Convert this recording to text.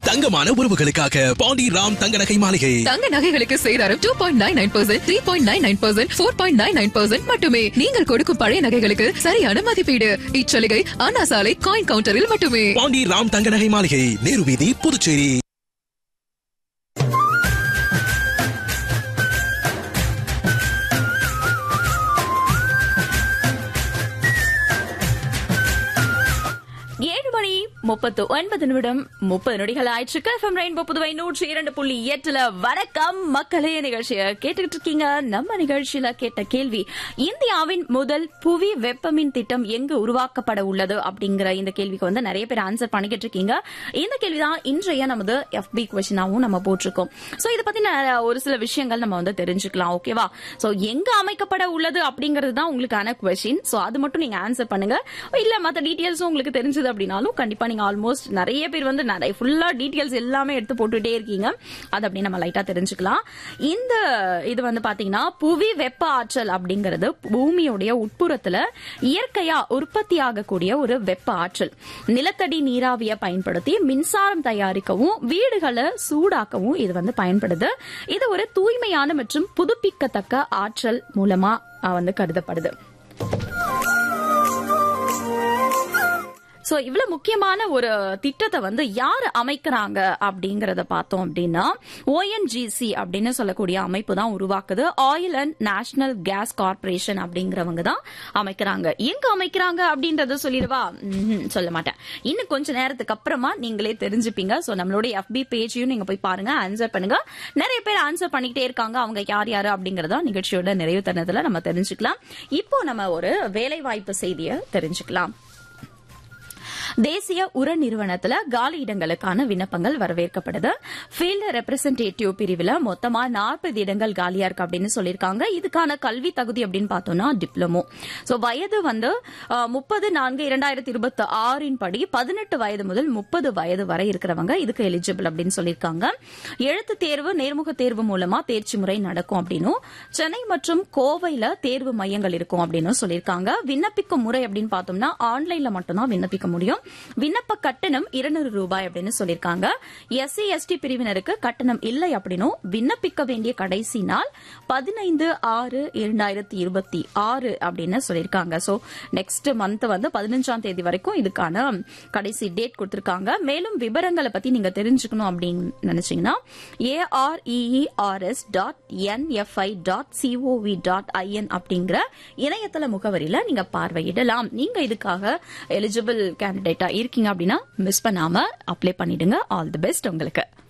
தங்கமான உறவுகளுக்காக பாண்டி ராம் தங்க நகை மாளிகை தங்க நகைகளுக்கு சேதாரம் two point nine nine percent three point nine nine percent four point nine nine percent மட்டுமே நீங்கள் கொடுக்கும் பழைய நகைகளுக்கு சரியான மதிப்பீடு இச்சலுகை அண்ணா சாலை காயின் கவுண்டரில் மட்டுமே பாண்டி ராம் தங்க நகை மாளிகை நேரு வீதி புதுச்சேரி ஏழு மணி முப்பத்து ஒன்பது நிமிடம் முப்பது நொடிகள் ஆயிடுச்சு எஃப்எம் ரெயின்போ புதுவை நூற்றி இரண்டு புள்ளி எட்டுல வணக்கம் மக்களே நிகழ்ச்சிய கேட்டுக்கிட்டு இருக்கீங்க நம்ம நிகழ்ச்சியில கேட்ட கேள்வி இந்தியாவின் முதல் புவி வெப்பமின் திட்டம் எங்கு உருவாக்கப்பட உள்ளது அப்படிங்கிற இந்த கேள்விக்கு வந்து நிறைய பேர் ஆன்சர் பண்ணிக்கிட்டு இருக்கீங்க இந்த கேள்விதான் இன்றைய நமது எஃபி கொஸ்டினாவும் நம்ம போட்டிருக்கோம் சோ இதை பத்தி ந- ஒரு சில விஷயங்கள் நம்ம வந்து தெரிஞ்சுக்கலாம் ஓகேவா சோ எங்க அமைக்கப்பட உள்ளது அப்படிங்கிறது தான் உங்களுக்கான கொஸ்டின் சோ அது மட்டும் நீங்க ஆன்சர் பண்ணுங்க இல்ல மத்த டீடைல்ஸும் உங்களுக்கு தெரிஞ்சது அப்படின்னாலும் கண்டிப்பா நீங்க ஆல்மோஸ்ட் நிறைய பேர் வந்து நிறைய ஃபுல்லா டீடைல்ஸ் எல்லாமே எடுத்து போட்டுட்டே இருக்கீங்க அது அப்படியே நம்ம லைட்டா தெரிஞ்சுக்கலாம் இந்த இது வந்து பாத்தீங்கன்னா புவி வெப்ப ஆற்றல் அப்படிங்கிறது பூமியுடைய உட்புறத்துல இயற்கையா உற்பத்தி ஆகக்கூடிய ஒரு வெப்ப ஆற்றல் நிலத்தடி நீராவிய பயன்படுத்தி மின்சாரம் தயாரிக்கவும் வீடுகளை சூடாக்கவும் இது வந்து பயன்படுது இது ஒரு தூய்மையான மற்றும் புதுப்பிக்கத்தக்க ஆற்றல் மூலமா அஹ், வந்து கருதப்படுது சோ இவ்வளவு முக்கியமான ஒரு திட்டத்தை வந்து யார் அமைக்கிறாங்க அப்படிங்கறத பார்த்தோம் அப்படின்னா ஓஎன்ஜிசி அப்படின்னு சொல்லக்கூடிய அமைப்பு தான் உருவாக்குது oil and national gas corporation அப்படிங்கிறவங்க தான் அமைக்கிறாங்க எங்க அமைக்கிறாங்க அப்படின்றத சொல்லிடுவா ம்ஹும், சொல்ல மாட்டேன் இன்னும் கொஞ்ச நேரத்துக்கு அப்புறமா நீங்களே தெரிஞ்சுப்பீங்க சோ நம்மளுடைய எஃபி பேஜையும் நீங்க போய் பாருங்க ஆன்சர் பண்ணுங்க நிறைய பேர் ஆன்சர் பண்ணிக்கிட்டே இருக்காங்க அவங்க யார் யாரு அப்படிங்கறத நிகழ்ச்சியோட நிறைவு தருணத்துல நம்ம தெரிஞ்சுக்கலாம் இப்போ நம்ம ஒரு வேலை வாய்ப்பு செய்தியை தெரிஞ்சுக்கலாம் தேசிய உர நிறுவனத்துல காலி இடங்களுக்கான விண்ணப்பங்கள் வரவேற்கப்படுது ஃபீல்டு ரெப்ரசன்டேட்டிவ் பிரிவுல மொத்தமா நாற்பது இடங்கள் காலியா இருக்கு அப்படின்னு சொல்லியிருக்காங்க இதுக்கான கல்வி தகுதி அப்படின்னு பார்த்தோம்னா டிப்ளமோ சோ வயது வந்து முப்பது நான்கு இரண்டாயிரத்தி இருபத்தி ஆறின் படி பதினெட்டு வயது முதல் முப்பது வயது வரை இருக்கிறவங்க இதுக்கு எலிஜிபிள் அப்படின்னு சொல்லியிருக்காங்க எழுத்து தேர்வு நேர்முக தேர்வு மூலமா தேர்ச்சி முறை நடக்கும் அப்படின்னும் சென்னை மற்றும் கோவையில தேர்வு மையங்கள் இருக்கும் அப்படின்னு சொல்லியிருக்காங்க விண்ணப்பிக்கும் முறை அப்படின்னு பார்த்தோம்னா ஆன்லைன்ல மட்டும்தான் விண்ணப்பிக்க முடியும் விண்ணப்ப கட்டணம் இருநூறு ரூபாய் அப்படின்னு சொல்லியிருக்காங்க எஸ்சி எஸ்டி பிரிவினருக்கு கட்டணம் இல்லை அப்படின்னும் விண்ணப்பிக்க வேண்டிய கடைசி நாள் பதினைந்து ஆறு இரண்டாயிரத்தி இருபத்தி ஆறு அப்படின்னு சொல்லியிருக்காங்க சோ நெக்ஸ்ட் மந்த் வந்து பதினஞ்சாம் தேதி வரைக்கும் இதுக்கான கடைசி டேட் கொடுத்திருக்காங்க மேலும் விவரங்களை பத்தி நீங்க தெரிஞ்சுக்கணும் அப்படின்னு நினைச்சீங்கன்னா AREERS dot NFI dot COV dot IN அப்படிங்கிற இணையதள முகவரியில நீங்க பார்வையிடலாம் நீங்க இதுக்காக எலிஜிபிள் கேண்டிடேட்டா இருக்கீங்க அப்படின்னா மிஸ் பண்ணாம அப்ளை பண்ணிடுங்க ஆல் தி பெஸ்ட் உங்களுக்கு